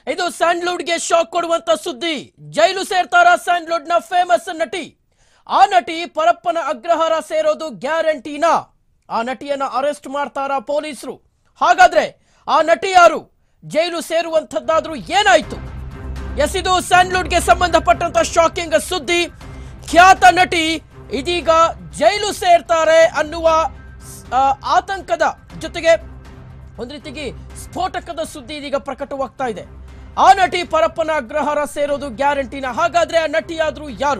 ಇದು ಸ್ಯಾಂಡ್ಲುಡ್ಗೆ ಶಾಕ್ ಕೊಡುವಂತ ಸುದ್ದಿ ಜೈಲು ಸೇರ್ತಾರ ಸ್ಯಾಂಡ್ಲುಡ್ ನ ಫೇಮಸ್ ನಟಿ ಆ ನಟಿ ಪರಪ್ಪನ ಅಗ್ರಹಾರ ಸೇರೋದು ಗ್ಯಾರಂಟಿನಾ ಆ ನಟಿಯನ್ನ ಅರೆಸ್ಟ್ ಮಾಡ್ತಾರ ಪೊಲೀಸರು ಹಾಗಾದ್ರೆ ಆ ನಟಿ ಯಾರು ಜೈಲು ಸೇರುವಂತದ್ದಾದ್ರೂ ಏನಾಯ್ತು ಎಸ್ ಇದು ಸ್ಯಾಂಡ್ಲುಡ್ಗೆ ಸಂಬಂಧಪಟ್ಟಂತ ಶಾಕಿಂಗ್ ಸುದ್ದಿ ಖ್ಯಾತ ನಟಿ ಇದೀಗ ಜೈಲು ಸೇರ್ತಾರೆ ಅನ್ನುವ ಆ, ಆತಂಕದ ಜೊತೆಗೆ ಒಂದು ರೀತಿಗೆ ಸ್ಫೋಟಕದ ಸುದ್ದಿ ಇದೀಗ ಪ್ರಕಟವಾಗ್ತಾ ಇದೆ ಆ ನಟಿ ಪರಪ್ಪನ ಅಗ್ರಹಾರ ಸೇರೋದು ಗ್ಯಾರಂಟಿನ ಹಾಗಾದ್ರೆ ಆ ನಟಿಯಾದ್ರೂ ಯಾರು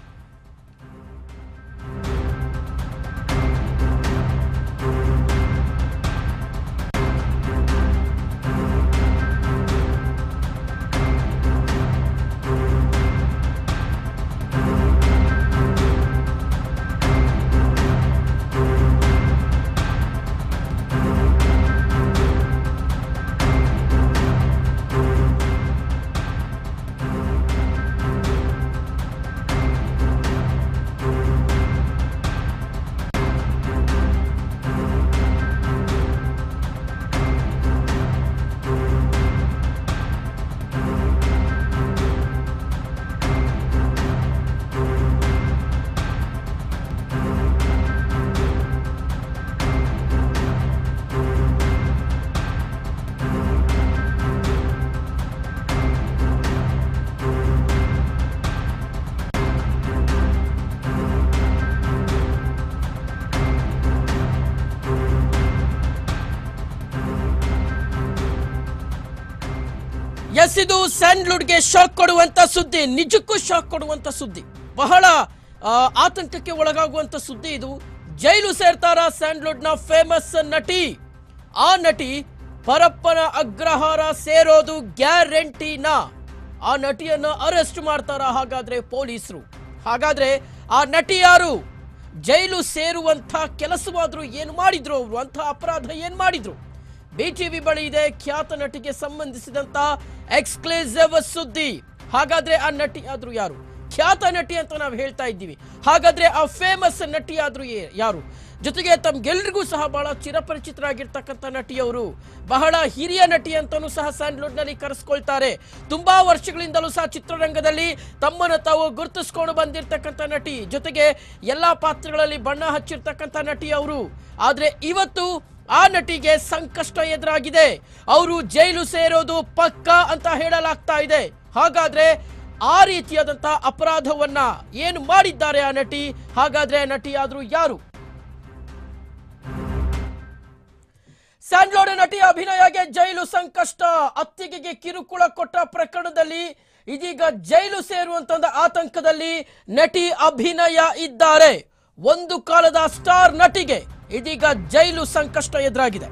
ಎಸ್ ಇದು ಸ್ಯಾಂಡ್ಲುಡ್ಗೆ ಶಾಕ್ ಕೊಡುವಂತ ಸುದ್ದಿ ನಿಜಕ್ಕೂ ಶಾಕ್ ಕೊಡುವಂತ ಸುದ್ದಿ ಬಹಳ ಆ, ಆತಂಕಕ್ಕೆ ಒಳಗಾಗುವಂತ ಸುದ್ದಿ ಇದು ಜೈಲು ಸೇರ್ತಾರ ಸ್ಯಾಂಡ್ಲುಡ್ ನ ಫೇಮಸ್ ನಟಿ ಆ ನಟಿ ಪರಪ್ಪನ ಅಗ್ರಹಾರ ಸೇರೋದು ಗ್ಯಾರಂಟಿನಾ ಆ ನಟಿಯನ್ನ ಅರೆಸ್ಟ್ ಮಾಡ್ತಾರ ಹಾಗಾದ್ರೆ ಪೊಲೀಸರು ಹಾಗಾದ್ರೆ ಆ ನಟಿ ಯಾರು ಜೈಲು ಸೇರುವಂತ ಕೆಲಸವಾದ್ರೂ ಏನು ಮಾಡಿದ್ರು ಅವರು ಅಂತ ಅಪರಾಧ ಏನ್ ಮಾಡಿದ್ರು ಬಿಟಿವಿ ಬಳಿ ಇದೆ ಖ್ಯಾತ ನಟಿಗೆ ಸಂಬಂಧಿಸಿದಂತ ಎಕ್ಸ್ಕ್ಲೂಸಿವ್ ಸುದ್ದಿ ಹಾಗಾದ್ರೆ ಆ ನಟಿ ಆದ್ರೂ ಯಾರು ಖ್ಯಾತ ನಟಿ ಅಂತ ನಾವು ಹೇಳ್ತಾ ಇದ್ದೀವಿ ಹಾಗಾದ್ರೆ ಆ ಫೇಮಸ್ ನಟಿ ಆದ್ರೂ ಯೇ- ಯಾರು ಜೊತೆಗೆ ತಮ್ಗೆಲ್ರಿಗೂ ಸಹ ಬಹಳ ಚಿರಪರಿಚಿತರಾಗಿರ್ತಕ್ಕಂಥ ನಟಿಯವರು ಬಹಳ ಹಿರಿಯ ನಟಿ ಅಂತಾನೂ ಸಹ ಸ್ಯಾಂಡ್ಲುಡ್ ನಲ್ಲಿ ಕರೆಸ್ಕೊಳ್ತಾರೆ ತುಂಬಾ ವರ್ಷಗಳಿಂದಲೂ ಸಹ ಚಿತ್ರರಂಗದಲ್ಲಿ ತಮ್ಮನ್ನು ತಾವು ಗುರುತಿಸ್ಕೊಂಡು ಬಂದಿರತಕ್ಕಂಥ ನಟಿ ಜೊತೆಗೆ ಎಲ್ಲಾ ಪಾತ್ರಗಳಲ್ಲಿ ಬಣ್ಣ ಹಚ್ಚಿರ್ತಕ್ಕಂಥ ನಟಿ ಅವರು ಆದ್ರೆ ಇವತ್ತು ಆ ನಟಿಗೆ ಸಂಕಷ್ಟ ಎದುರಾಗಿದೆ ಅವರು ಜೈಲು ಸೇರೋದು ಪಕ್ಕ ಅಂತ ಹೇಳಲಾಗ್ತಾ ಇದೆ ಹಾಗಾದ್ರೆ ಆ ರೀತಿಯಾದಂತ ಅಪರಾಧವನ್ನ ಏನು ಮಾಡಿದ್ದಾರೆ ಆ ನಟಿ ಹಾಗಾದ್ರೆ ಆ ನಟಿ ಆದ್ರೂ ಯಾರು ಸ್ಯಾಂಡ್ಲೋಡ್ ನಟಿ ಅಭಿನಯಗೆ ಜೈಲು ಸಂಕಷ್ಟ ಅತ್ತಿಗೆಗೆ ಕಿರುಕುಳ ಕೊಟ್ಟ ಪ್ರಕರಣದಲ್ಲಿ ಇದೀಗ ಜೈಲು ಸೇರುವಂತ ಒಂದು ಆತಂಕದಲ್ಲಿ ನಟಿ ಅಭಿನಯ ಇದ್ದಾರೆ ಒಂದು ಕಾಲದ ಸ್ಟಾರ್ ನಟಿಗೆ ಇದೀಗ ಜೈಲು ಸಂಕಷ್ಟ ಎದುರಾಗಿದೆ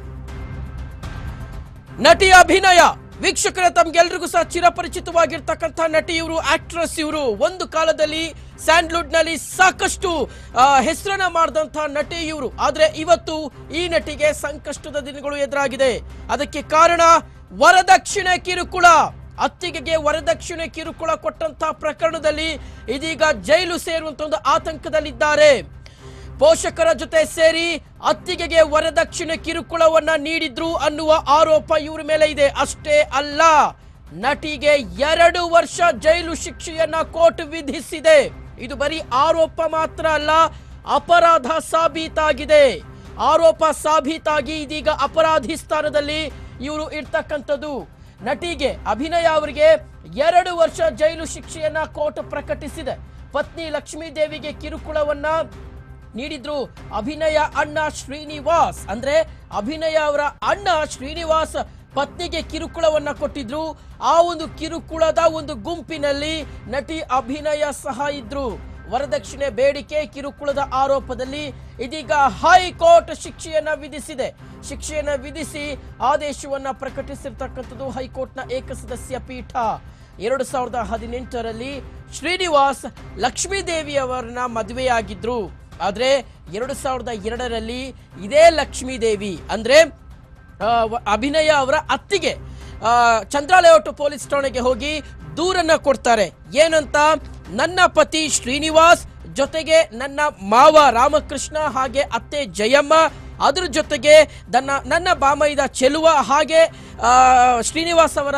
ನಟಿ ಅಭಿನಯ ವೀಕ್ಷಕರೇ ತಮ್ಗೆಲ್ರಿಗೂ ಸಹ ಚಿರಪರಿಚಿತವಾಗಿರ್ತಕ್ಕಂಥ ನಟಿ ಇವರು ಆಕ್ಟ್ರೆಸ್ ಇವರು ಒಂದು ಕಾಲದಲ್ಲಿ ಸ್ಯಾಂಡ್ಲುಡ್ ನಲ್ಲಿ ಸಾಕಷ್ಟು ಆ, ಹೆಸರನ್ನ ಮಾಡಿದಂತಹ ನಟಿ ಇವರು ಆದ್ರೆ ಇವತ್ತು ಈ ನಟಿಗೆ ಸಂಕಷ್ಟದ ದಿನಗಳು ಎದುರಾಗಿದೆ ಅದಕ್ಕೆ ಕಾರಣ ವರದಕ್ಷಿಣೆ ಕಿರುಕುಳ ಅತ್ತಿಗೆಗೆ ವರದಕ್ಷಿಣೆ ಕಿರುಕುಳ ಕೊಟ್ಟಂತ ಪ್ರಕರಣದಲ್ಲಿ ಇದೀಗ ಜೈಲು ಸೇರುವಂತ ಒಂದು ಆತಂಕದಲ್ಲಿದ್ದಾರೆ ಪೋಷಕರ ಜೊತೆ ಸೇರಿ ಅತ್ತಿಗೆಗೆ ವರದಕ್ಷಿಣೆ ಕಿರುಕುಳವನ್ನ ನೀಡಿದ್ರು ಅನ್ನುವ ಆರೋಪ ಇವ್ರ ಮೇಲೆ ಇದೆ ಅಷ್ಟೇ ಅಲ್ಲ ನಟಿಗೆ ಎರಡು ವರ್ಷ ಜೈಲು ಶಿಕ್ಷೆಯನ್ನ ಕೋರ್ಟ್ ವಿಧಿಸಿದೆ ಇದು ಬರೀ ಆರೋಪ ಮಾತ್ರ ಅಲ್ಲ ಅಪರಾಧ ಸಾಬೀತಾಗಿದೆ ಆರೋಪ ಸಾಬೀತಾಗಿ ಇದೀಗ ಅಪರಾಧಿ ಸ್ಥಾನದಲ್ಲಿ ಇವರು ಇರ್ತಕ್ಕಂಥದ್ದು ನಟಿಗೆ ಅಭಿನಯ ಅವರಿಗೆ ಎರಡು ವರ್ಷ ಜೈಲು ಶಿಕ್ಷೆಯನ್ನ ಕೋರ್ಟ್ ಪ್ರಕಟಿಸಿದೆ ಪತ್ನಿ ಲಕ್ಷ್ಮೀ ದೇವಿಗೆ ಕಿರುಕುಳವನ್ನ ನೀಡಿದ್ರು ಅಭಿನಯ ಅಣ್ಣ ಶ್ರೀನಿವಾಸ್ ಅಂದ್ರೆ ಅಭಿನಯ ಅವರ ಅಣ್ಣ ಶ್ರೀನಿವಾಸ್ ಪತ್ನಿಗೆ ಕಿರುಕುಳವನ್ನ ಕೊಟ್ಟಿದ್ರು ಆ ಒಂದು ಕಿರುಕುಳದ ಒಂದು ಗುಂಪಿನಲ್ಲಿ ನಟಿ ಅಭಿನಯ ಸಹ ಇದ್ರು ವರದಕ್ಷಿಣೆ ಬೇಡಿಕೆ ಕಿರುಕುಳದ ಆರೋಪದಲ್ಲಿ ಇದೀಗ ಹೈಕೋರ್ಟ್ ಶಿಕ್ಷೆಯನ್ನ ವಿಧಿಸಿದೆ ಶಿಕ್ಷೆಯನ್ನ ವಿಧಿಸಿ ಆದೇಶವನ್ನ ಪ್ರಕಟಿಸಿರ್ತಕ್ಕಂಥದ್ದು ಹೈಕೋರ್ಟ್ನ ಏಕಸದಸ್ಯ ಪೀಠ ಎರಡು ಸಾವಿರದ ಹದಿನೆಂಟರಲ್ಲಿ ಶ್ರೀನಿವಾಸ್ ಲಕ್ಷ್ಮೀದೇವಿ ಅವರನ್ನ ಮದುವೆಯಾಗಿದ್ರು ಆದ್ರೆ ಎರಡು ಸಾವಿರದ ಎರಡರಲ್ಲಿ ಇದೇ ಲಕ್ಷ್ಮೀದೇವಿ ಅಂದ್ರೆ ಆ, ವ- ಅಭಿನಯ ಅವರ ಅತ್ತಿಗೆ ಆ, ಚಂದ್ರ ಲೇಔಟ್ ಪೊಲೀಸ್ ಠಾಣೆಗೆ ಹೋಗಿ ದೂರನ್ನ ಕೊಡ್ತಾರೆ ಏನಂತ ನನ್ನ ಪತಿ ಶ್ರೀನಿವಾಸ್ ಜೊತೆಗೆ ನನ್ನ ಮಾವ ರಾಮಕೃಷ್ಣ ಹಾಗೆ ಅತ್ತೆ ಜಯಮ್ಮ ಅದ್ರ ಜೊತೆಗೆ ನನ್ನ ನನ್ನ ಬಾಮೈದ ಚೆಲುವ ಹಾಗೆ ಆ, ಶ್ರೀನಿವಾಸ್ ಅವರ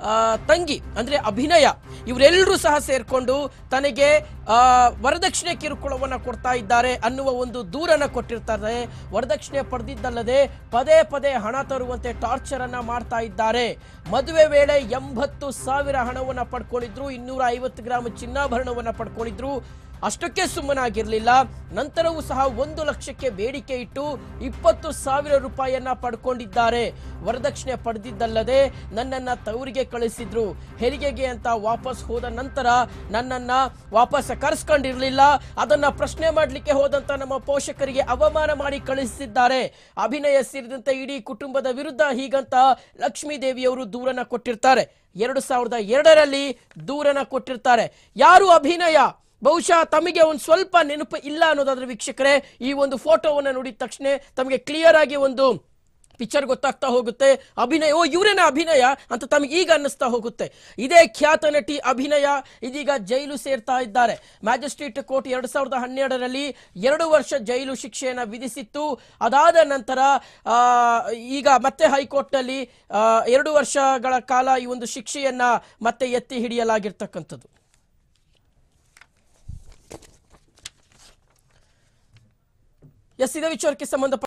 ಆ, ತಂಗಿ ಅಂದ್ರೆ ಅಭಿನಯ ಇವರೆಲ್ಲರೂ ಸಹ ಸೇರ್ಕೊಂಡು ತನಗೆ ಆ, ವರದಕ್ಷಿಣೆ ಕಿರುಕುಳವನ್ನ ಕೊಡ್ತಾ ಇದ್ದಾರೆ ಅನ್ನುವ ಒಂದು ದೂರನ್ನ ಕೊಟ್ಟಿರ್ತಾರೆ ವರದಕ್ಷಿಣೆ ಪಡೆದಿದ್ದಲ್ಲದೆ ಪದೇ ಪದೇ ಹಣ ತರುವಂತೆ ಟಾರ್ಚರ್ ಅನ್ನ ಮಾಡ್ತಾ ಇದ್ದಾರೆ ಮದುವೆ ವೇಳೆ ಎಂಬತ್ತು ಸಾವಿರ ಹಣವನ್ನ ಪಡ್ಕೊಂಡಿದ್ರು ಇನ್ನೂರ ಐವತ್ತು ಗ್ರಾಮ್ ಚಿನ್ನಾಭರಣವನ್ನ ಪಡ್ಕೊಂಡಿದ್ರು ಅಷ್ಟಕ್ಕೆ ಸುಮ್ಮನಾಗಿರ್ಲಿಲ್ಲ ನಂತರವೂ ಸಹ ಒಂದು ಲಕ್ಷಕ್ಕೆ ಬೇಡಿಕೆ ಇಟ್ಟು ಇಪ್ಪತ್ತು ಸಾವಿರ ರೂಪಾಯಿಯನ್ನ ಪಡ್ಕೊಂಡಿದ್ದಾರೆ ವರದಕ್ಷಿಣೆ ಪಡೆದಿದ್ದಲ್ಲದೆ ನನ್ನನ್ನ ತವರಿಗೆ ಕಳಿಸಿದ್ರು ಹೆರಿಗೆಗೆ ಅಂತ ವಾಪಸ್ ಹೋದ ನಂತರ ನನ್ನನ್ನ ವಾಪಸ್ ಕರೆಸ್ಕೊಂಡಿರ್ಲಿಲ್ಲ ಅದನ್ನ ಪ್ರಶ್ನೆ ಮಾಡಲಿಕ್ಕೆ ಹೋದಂತ ನಮ್ಮ ಪೋಷಕರಿಗೆ ಅವಮಾನ ಮಾಡಿ ಕಳಿಸಿದ್ದಾರೆ ಅಭಿನಯ ಸೇರಿದಂತೆ ಇಡೀ ಕುಟುಂಬದ ವಿರುದ್ಧ ಹೀಗಂತ ಲಕ್ಷ್ಮೀ ದೇವಿಯವರು ದೂರನ್ನ ಕೊಟ್ಟಿರ್ತಾರೆ ಎರಡು ಸಾವಿರದ ಎರಡರಲ್ಲಿ ದೂರನ್ನ ಕೊಟ್ಟಿರ್ತಾರೆ ಯಾರು ಅಭಿನಯ ಬಹುಶಃ ತಮಗೆ ಒಂದು ಸ್ವಲ್ಪ ನೆನಪು ಇಲ್ಲ ಅನ್ನೋದಾದ್ರೆ ವೀಕ್ಷಕರೇ ಈ ಒಂದು ಫೋಟೋವನ್ನು ನೋಡಿದ ತಕ್ಷಣ ತಮಗೆ ಕ್ಲಿಯರ್ ಆಗಿ ಒಂದು ಪಿಕ್ಚರ್ ಗೊತ್ತಾಗ್ತಾ ಹೋಗುತ್ತೆ ಅಭಿನಯ ಓ ಇವರೇನ ಅಭಿನಯ ಅಂತ ತಮಗೆ ಈಗ ಅನ್ನಿಸ್ತಾ ಹೋಗುತ್ತೆ ಇದೇ ಖ್ಯಾತ ನಟಿ ಅಭಿನಯ ಇದೀಗ ಜೈಲು ಸೇರ್ತಾ ಇದ್ದಾರೆ ಮ್ಯಾಜಿಸ್ಟ್ರೇಟ್ ಕೋರ್ಟ್ ಎರಡ್ ಸಾವಿರದ ಹನ್ನೆರಡರಲ್ಲಿ ಎರಡು ವರ್ಷ ಜೈಲು ಶಿಕ್ಷೆಯನ್ನ ವಿಧಿಸಿತ್ತು ಅದಾದ ನಂತರ ಆ, ಈಗ ಮತ್ತೆ ಹೈಕೋರ್ಟ್ನಲ್ಲಿ ಆ, ಎರಡು ವರ್ಷಗಳ ಕಾಲ ಈ ಒಂದು ಶಿಕ್ಷೆಯನ್ನ ಮತ್ತೆ ಎತ್ತಿ ಹಿಡಿಯಲಾಗಿರ್ತಕ್ಕಂಥದ್ದು ಎಸ್ ಇದೇ ವಿಚಾರಕ್ಕೆ ಸಂಬಂಧ